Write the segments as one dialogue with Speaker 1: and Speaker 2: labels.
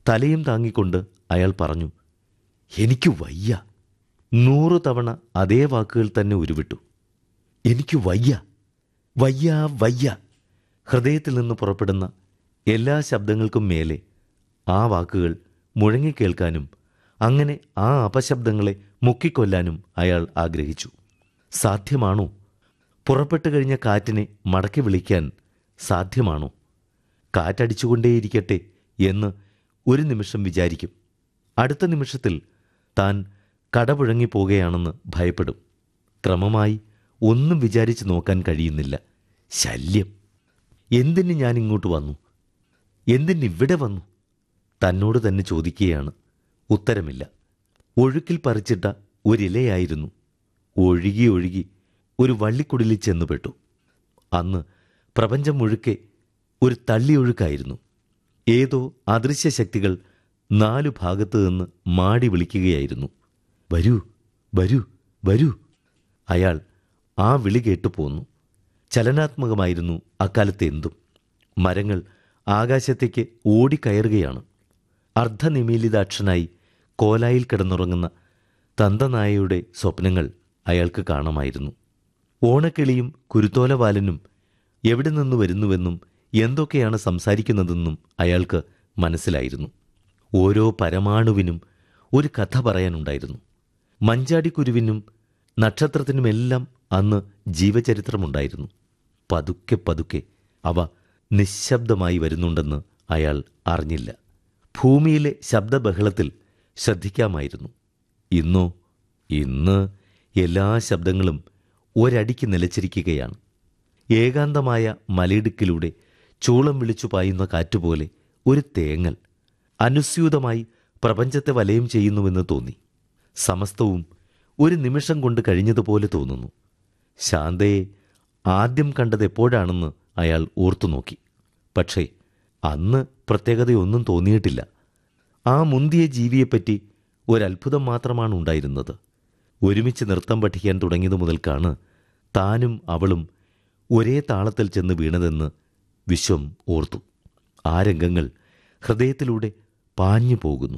Speaker 1: തലയും താങ്ങിക്കൊണ്ട് അയാൾ പറഞ്ഞു എനിക്ക് വയ്യ നൂറു തവണ അതേ വാക്കുകൾ തന്നെ ഉരുവിട്ടു എനിക്ക് വയ്യ വയ്യ വയ്യ ഹൃദയത്തിൽ നിന്ന് പുറപ്പെടുന്ന എല്ലാ ശബ്ദങ്ങൾക്കും മേലെ ആ വാക്കുകൾ മുഴങ്ങിക്കേൾക്കാനും അങ്ങനെ ആ അപശബ്ദങ്ങളെ മുക്കിക്കൊല്ലാനും അയാൾ ആഗ്രഹിച്ചു സാധ്യമാണോ പുറപ്പെട്ടു കഴിഞ്ഞ കാറ്റിനെ മടക്കി വിളിക്കാൻ സാധ്യമാണോ കാറ്റടിച്ചുകൊണ്ടേയിരിക്കട്ടെ എന്ന് ഒരു നിമിഷം വിചാരിക്കും അടുത്ത നിമിഷത്തിൽ താൻ കടപുഴങ്ങി പോകുകയാണെന്ന് ഭയപ്പെടും ക്രമമായി ഒന്നും വിചാരിച്ചു നോക്കാൻ കഴിയുന്നില്ല ശല്യം എന്തിന് ഞാൻ ഇങ്ങോട്ട് വന്നു എന്തിന് ഇവിടെ വന്നു തന്നോട് തന്നെ ചോദിക്കുകയാണ് ഉത്തരമില്ല ഒഴുക്കിൽ പറിച്ചിട്ട ഒരിലയായിരുന്നു ഒഴുകി ഒഴുകി ഒരു വള്ളിക്കുടിലിൽ ചെന്നുപെട്ടു അന്ന് പ്രപഞ്ചം മുഴുക്കെ ഒരു തള്ളിയൊഴുക്കായിരുന്നു ഏതോ അദൃശ്യ ശക്തികൾ നാലു ഭാഗത്തു നിന്ന് മാടി വിളിക്കുകയായിരുന്നു വരൂ വരൂ വരൂ അയാൾ ആ വിളി കേട്ടു പോന്നു ചലനാത്മകമായിരുന്നു അക്കാലത്ത് എന്തും മരങ്ങൾ ആകാശത്തേക്ക് ഓടിക്കയറുകയാണ് അർദ്ധനിമീലിതാക്ഷനായി കോലായിൽ കിടന്നുറങ്ങുന്ന തന്തനായയുടെ സ്വപ്നങ്ങൾ അയാൾക്ക് കാണാമായിരുന്നു ഓണക്കിളിയും കുരുത്തോലവാലനും എവിടെ നിന്ന് വരുന്നുവെന്നും എന്തൊക്കെയാണ് സംസാരിക്കുന്നതെന്നും അയാൾക്ക് മനസ്സിലായിരുന്നു ഓരോ പരമാണുവിനും ഒരു കഥ പറയാനുണ്ടായിരുന്നു മഞ്ചാടിക്കുരുവിനും നക്ഷത്രത്തിനുമെല്ലാം അന്ന് ജീവചരിത്രമുണ്ടായിരുന്നു പതുക്കെ പതുക്കെ അവ നിശബ്ദമായി വരുന്നുണ്ടെന്ന് അയാൾ അറിഞ്ഞില്ല ഭൂമിയിലെ ശബ്ദബഹളത്തിൽ ശ്രദ്ധിക്കാമായിരുന്നു ഇന്നോ ഇന്ന് എല്ലാ ശബ്ദങ്ങളും ഒരടിക്ക് നിലച്ചിരിക്കുകയാണ് ഏകാന്തമായ മലയിടുക്കിലൂടെ ചൂളം വിളിച്ചു പായുന്ന കാറ്റുപോലെ ഒരു തേങ്ങൽ അനുസ്യൂതമായി പ്രപഞ്ചത്തെ വലയം ചെയ്യുന്നുവെന്ന് തോന്നി സമസ്തവും ഒരു നിമിഷം കൊണ്ട് കഴിഞ്ഞതുപോലെ തോന്നുന്നു ശാന്തയെ ആദ്യം കണ്ടത് എപ്പോഴാണെന്ന് അയാൾ ഓർത്തു നോക്കി പക്ഷേ അന്ന് പ്രത്യേകതയൊന്നും തോന്നിയിട്ടില്ല ആ മുന്തിയ ജീവിയെപ്പറ്റി ഒരത്ഭുതം മാത്രമാണ് ഉണ്ടായിരുന്നത് ഒരുമിച്ച് നൃത്തം പഠിക്കാൻ തുടങ്ങിയതു മുതൽക്കാണ് താനും അവളും ഒരേ താളത്തിൽ ചെന്ന് വീണതെന്ന് വിശ്വം ഓർത്തു ആ രംഗങ്ങൾ ഹൃദയത്തിലൂടെ പാഞ്ഞു പോകുന്നു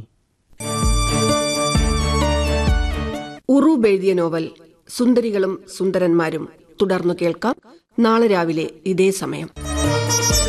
Speaker 2: ഉറൂബ് എഴുതിയ നോവൽ സുന്ദരികളും സുന്ദരന്മാരും തുടർന്നു കേൾക്കാം നാളെ രാവിലെ ഇതേ സമയം